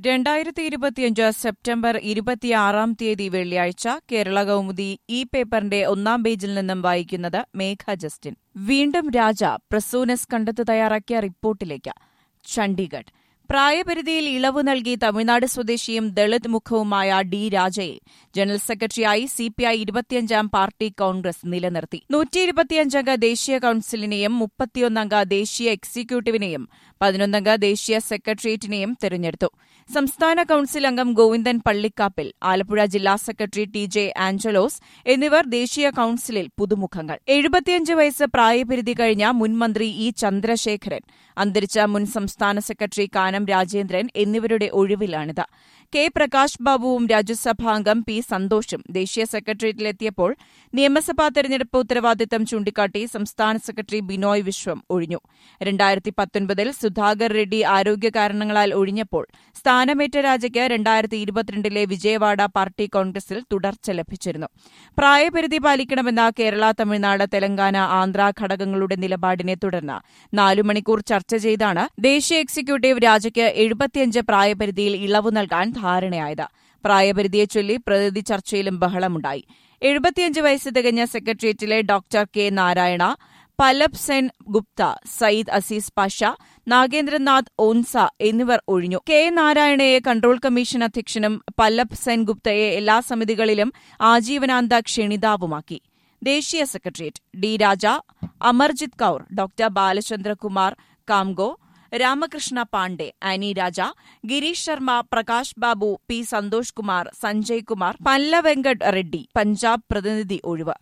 രണ്ടായിരത്തി ഇരുപത്തിയഞ്ച് സെപ്റ്റംബർ ഇരുപത്തിയാറാം തീയതി വെള്ളിയാഴ്ച കേരള കൗമുദി ഈ പേപ്പറിന്റെ ഒന്നാം പേജിൽ നിന്നും വായിക്കുന്നത് മേഘ ജസ്റ്റിൻ വീണ്ടും രാജ പ്രസൂനസ് കണ്ടെത്ത് തയ്യാറാക്കിയ റിപ്പോർട്ടിലേക്ക് ചണ്ഡീഗഡ് പ്രായപരിധിയിൽ ഇളവ് നൽകി തമിഴ്നാട് സ്വദേശിയും ദളിത് മുഖവുമായ ഡി രാജയെ ജനറൽ സെക്രട്ടറിയായി സിപിഐ ഇരുപത്തിയഞ്ചാം പാർട്ടി കോൺഗ്രസ് നിലനിർത്തി നൂറ്റി ഇരുപത്തിയഞ്ചംഗ ദേശീയ കൌൺസിലിനെയും മുപ്പത്തിയൊന്നംഗ ദേശീയ എക്സിക്യൂട്ടീവിനെയും പതിനൊന്നംഗ ദേശീയ സെക്രട്ടേറിയറ്റിനെയും തെരഞ്ഞെടുത്തു സംസ്ഥാന കൌൺസിൽ അംഗം ഗോവിന്ദൻ പള്ളിക്കാപ്പിൽ ആലപ്പുഴ ജില്ലാ സെക്രട്ടറി ടി ജെ ആഞ്ചലോസ് എന്നിവർ ദേശീയ കൌൺസിലിൽ പുതുമുഖങ്ങൾ എഴുപത്തിയഞ്ച് വയസ്സ് പ്രായപരിധി കഴിഞ്ഞ മുൻ മന്ത്രി ഇ ചന്ദ്രശേഖരൻ അന്തരിച്ച മുൻ സംസ്ഥാന സെക്രട്ടറി കാനം രാജേന്ദ്രൻ എന്നിവരുടെ ഒഴിവിലാണിത് കെ പ്രകാശ് ബാബുവും രാജ്യസഭാംഗം പി സന്തോഷും ദേശീയ സെക്രട്ടേറിയറ്റിലെത്തിയപ്പോൾ നിയമസഭാ തെരഞ്ഞെടുപ്പ് ഉത്തരവാദിത്തം ചൂണ്ടിക്കാട്ടി സംസ്ഥാന സെക്രട്ടറി ബിനോയ് വിശ്വം ഒഴിഞ്ഞു രണ്ടായിരത്തി പത്തൊൻപതിൽ സുധാകർ റെഡ്ഡി ആരോഗ്യ കാരണങ്ങളാൽ ഒഴിഞ്ഞപ്പോൾ സ്ഥാനമേറ്റ രാജയ്ക്ക് രണ്ടായിരത്തി ഇരുപത്തിരണ്ടിലെ വിജയവാഡ പാർട്ടി കോൺഗ്രസിൽ തുടർച്ച ലഭിച്ചിരുന്നു പ്രായപരിധി പാലിക്കണമെന്ന കേരള തമിഴ്നാട് തെലങ്കാന ആന്ധ്ര ഘടകങ്ങളുടെ നിലപാടിനെ തുടർന്ന് നാലു മണിക്കൂർ ചർച്ച ചെയ്താണ് ദേശീയ എക്സിക്യൂട്ടീവ് രാജയ്ക്ക് എഴുപത്തിയഞ്ച് പ്രായപരിധിയിൽ ഇളവ് നൽകാൻ ധാരണയായത് പ്രായപരിധിയെ ചൊല്ലി പ്രതിനിധി ചർച്ചയിലും ബഹളമുണ്ടായി എഴുപത്തിയഞ്ച് വയസ്സ് തികഞ്ഞ സെക്രട്ടേറിയറ്റിലെ ഡോക്ടർ കെ നാരായണ പലബ് സെൻ ഗുപ്ത സയ്യിദ് അസീസ് പാഷ നാഗേന്ദ്രനാഥ് ഓൻസ എന്നിവർ ഒഴിഞ്ഞു കെ നാരായണയെ കൺട്രോൾ കമ്മീഷൻ അധ്യക്ഷനും പല്ലബ് സെൻ ഗുപ്തയെ എല്ലാ സമിതികളിലും ആജീവനാന്ത ക്ഷണിതാവുമാക്കി ദേശീയ secretariat D Raja Amarjeet Kaur doctor Balachandrakumar Kango Ramakrishna Pandey Annie Raja Girish Sharma Prakash Babu P Santhosh Kumar Sanjay Kumar Pallavenkat Reddy Punjab പ്രതിനിധി ഒഴിവ്